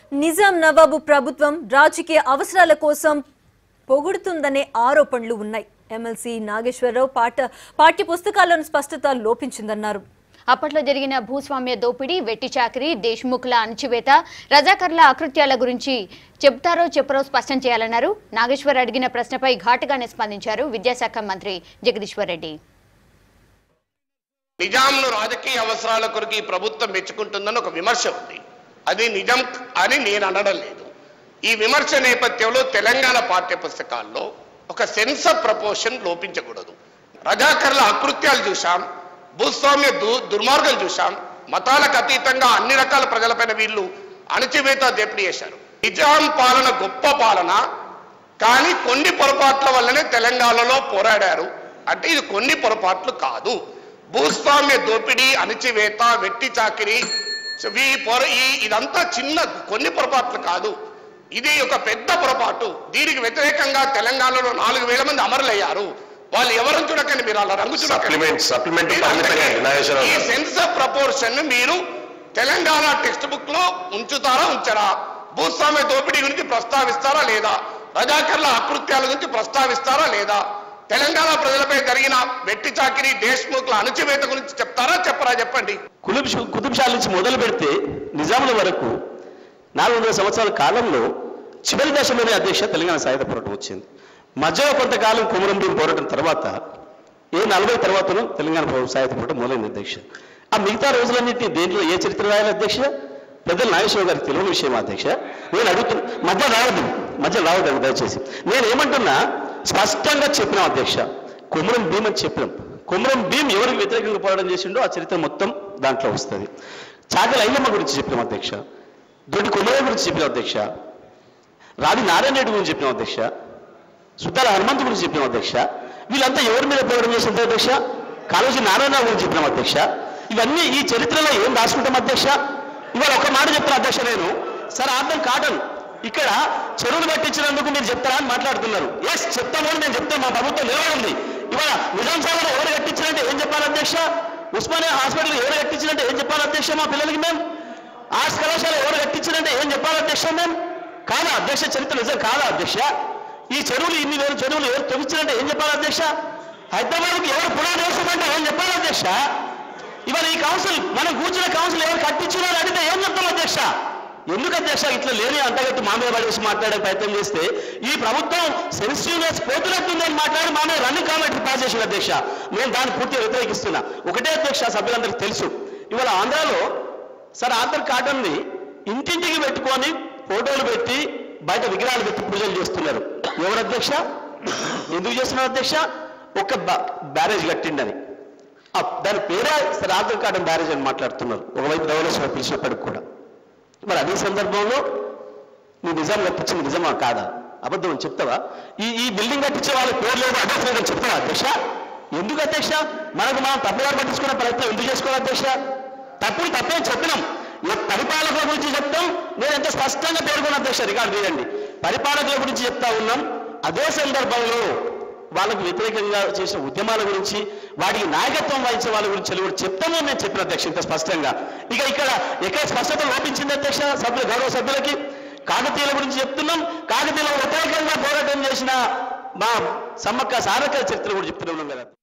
నిజాం నవాబు ప్రభుత్వం రాజకీయ అవసరాల కోసం పొగుడుతుందనే ఆరోపణలు ఉన్నాయి ఎమ్మెల్సీ నాగేశ్వరరావు పాఠ పాఠ్య పుస్తకాల్లోని స్పష్టత లోపించిందన్నారు అప్పట్లో జరిగిన భూస్వామ్య దోపిడీ వెట్టి చాకరీ దేశ్ముఖ్ల అణచివేత రజాకర్ల అకృత్యాల గురించి చెప్తారో చెప్పరో స్పష్టం చేయాలన్నారు నాగేశ్వర్ అడిగిన ప్రశ్నపై ఘాటుగానే స్పందించారు విద్యాశాఖ మంత్రి జగదీశ్వర్ రెడ్డి నిజాంను రాజకీయ అవసరాల కొరకు ఈ ప్రభుత్వం మెచ్చుకుంటుందని ఒక విమర్శ ఉంది అది నిజం అని నేను అనడం లేదు ఈ విమర్శ నేపథ్యంలో తెలంగాణ పాఠ్య పుస్తకాల్లో ఒక సెన్స్ ఆఫ్ ప్రపోర్షన్ లోపించకూడదు రజాకర్ల అకృత్యాలు చూశాం భూస్వామ్య దు దుర్మార్గం చూశాం మతాలకు అతీతంగా అన్ని రకాల ప్రజలపైన వీళ్ళు అణచివేత దెప్పిడి చేశారు నిజాం పాలన గొప్ప పాలన కానీ కొన్ని పొరపాట్ల వల్లనే తెలంగాణలో పోరాడారు అంటే ఇది కొన్ని పొరపాట్లు కాదు భూస్వామ్య దోపిడీ అణచివేత వెట్టి చాకిరి ఈ పొర ఈ ఇదంతా చిన్న కొన్ని పొరపాట్లు కాదు ఇది ఒక పెద్ద పొరపాటు దీనికి వ్యతిరేకంగా తెలంగాణలో నాలుగు వేల మంది అమరులయ్యారు వాళ్ళు ఎవరిని చూడకండి మీరు అలా రంగు చూడకండి Supplement- supplement మీరు పరిమితంగా అందుకే నాగేశ్వరరావు ఈ గారు. సెన్స్ ఆఫ్ ప్రపోర్షన్ మీరు తెలంగాణ టెక్స్ట్ బుక్ లో ఉంచుతారా ఉంచరా భూస్వామ్య దోపిడీ గురించి ప్రస్తావిస్తారా లేదా రజాకర్ల అకృత్యాల గురించి ప్రస్తావిస్తారా లేదా తెలంగాణ ప్రజలపై జరిగిన వెట్టి చాకిరి దేశ్ముఖ్ల అణచివేత గురించి చెప్తారా చెప్పరా చెప్పండి కుతుబ్ కుతుబ్ షా నుంచి మొదలు పెడితే నిజాముల వరకు నాలుగు వందల సంవత్సరాల కాలంలో చివరి దశలోనే అధ్యక్ష తెలంగాణ సాయుధ పోరాటం వచ్చింది మధ్యలో కొంతకాలం కుమరం భీం పోరాటం తర్వాత ఏ నలభై తర్వాతను తెలంగాణ పో- సాయుధ పోరాటం మొదలైంది అధ్యక్ష ఆ మిగతా రోజులన్నింటినీ దేంట్లో ఏ చరిత్ర రాయాలి అధ్యక్ష పెద్దలు నాగేశ్వర గారికి తెలియని విషయం అధ్యక్ష నేను అడుగుతున్నా మధ్య రావద్దు మధ్య రావద్దు దయచేసి నేను ఏమంటున్నా స్పష్టంగా చెప్పినాం అధ్యక్ష కుమరం భీం అని చెప్పినాం కుమరం భీం ఎవరికి వ్యతిరేకంగా పోరాటం చేసిండో ఆ చరిత్ర మొత్తం దాంట్లో వస్తుంది చాగల ఐలమ్మ గురించి చెప్పినాం అధ్యక్ష దొడ్డి కుమరయ్య గురించి చెప్పినాం అధ్యక్ష రావి నారాయణ రెడ్డి గురించి చెప్పినాం అధ్యక్ష సుద్దాల హనుమంతు గురించి చెప్పినాం అధ్యక్ష వీళ్ళంతా ఎవరి మీద పోరాటం చేసింది అధ్యక్ష కాళోజీ నారాయణ గురించి చెప్పినాం అధ్యక్ష ఇవన్నీ ఈ చరిత్రలో ఏం రాసుకుంటాం అధ్యక్ష ఇవాళ ఒక మాట చెప్తున్నా అధ్యక్ష నేను సార్ అర్థం కాటన్ ఇక్కడ చెరువులు కట్టించినందుకు మీరు చెప్తారా అని మాట్లాడుతున్నారు ఎస్ చెప్తాము అని నేను చెప్తాను మా ప్రభుత్వం నిలబడింది ఇవాళ నిజాం సాగర్ ఎవరు కట్టించినంటే ఏం చెప్పాలి అధ్యక్ష ఉస్మానియా హాస్పిటల్ ఎవరు కట్టించినంటే ఏం చెప్పాలి అధ్యక్ష మా పిల్లలకి మేము ఆర్ట్స్ కళాశాల ఎవరు కట్టించినంటే ఏం చెప్పాలి అధ్యక్ష మేము కాదా అధ్యక్ష చరిత్ర నిజం కాదా అధ్యక్ష ఈ చెరువులు ఇన్ని వేల చెరువులు ఎవరు తొమ్మించారంటే ఏం చెప్పాలి అధ్యక్ష హైదరాబాద్కి ఎవరు పునాది వేసారంటే ఏం చెప్పాలి అధ్యక్ష ఇవాళ ఈ కౌన్సిల్ మనం కూర్చున్న కౌన్సిల్ ఎవరు కట్టించున్నారు అడిగితే ఏం చెప్తాం అధ్యక్ష ఎందుకు అధ్యక్ష ఇట్లా లేని అంటగట్టి మా మీద పడేసి మాట్లాడే ప్రయత్నం చేస్తే ఈ ప్రభుత్వం సెన్సిటివ్నెస్ పోతున్నట్టుందని మాట్లాడి మా మీద రన్నింగ్ కామెంటరీ పాస్ చేసిన అధ్యక్ష నేను దాన్ని పూర్తిగా వ్యతిరేకిస్తున్నా ఒకటే అధ్యక్ష సభ్యులందరికీ తెలుసు ఇవాళ ఆంధ్రాలో సార్ ఆధార్ కార్డుని ఇంటింటికి పెట్టుకొని ఫోటోలు పెట్టి బయట విగ్రహాలు పెట్టి పూజలు చేస్తున్నారు ఎవరు అధ్యక్ష ఎందుకు చేస్తున్నారు అధ్యక్ష ఒక బ- బ్యారేజ్ కట్టిండని ఆ దాని పేరే సార్ ఆధార్ కార్డు బ్యారేజ్ అని మాట్లాడుతున్నారు ఒకవైపు ధవలేశ్వర పిలిచినప్పటికి కూడా మరి అదే సందర్భంలో నువ్వు నిజాం కట్టించింది నిజమా కాదా అబద్ధం అని చెప్తావా ఈ ఈ బిల్డింగ్ కట్టించే వాళ్ళ పేర్లు ఏదో అడ్రస్ లేదని చెప్తావా అధ్యక్ష ఎందుకు అధ్యక్ష మనకు మనం తప్పుదారి పట్టించుకునే ప్రయత్నం ఎందుకు చేసుకోవాలి అధ్యక్ష తప్పుడు తప్పే చెప్పినాం ఈ పరిపాలకుల గురించి చెప్తాం నేను ఎంత స్పష్టంగా పేర్కొన్న అధ్యక్ష రికార్డు చేయండి పరిపాలకుల గురించి చెప్తా ఉన్నాం అదే సందర్భంలో వాళ్ళకు వ్యతిరేకంగా చేసిన ఉద్యమాల గురించి వాటికి నాయకత్వం వహించే వాళ్ళ గురించి కూడా చెప్తామో నేను చెప్పిన అధ్యక్ష ఇంత స్పష్టంగా ఇక ఇక్కడ ఎక్కడ స్పష్టత లోపించింది అధ్యక్ష సభ్యులు గౌరవ సభ్యులకి కాకతీయుల గురించి చెప్తున్నాం కాకతీయుల వ్యతిరేకంగా పోరాటం చేసిన మా సమ్మక్క సారక్క చరిత్ర కూడా చెప్తున్నాం కదా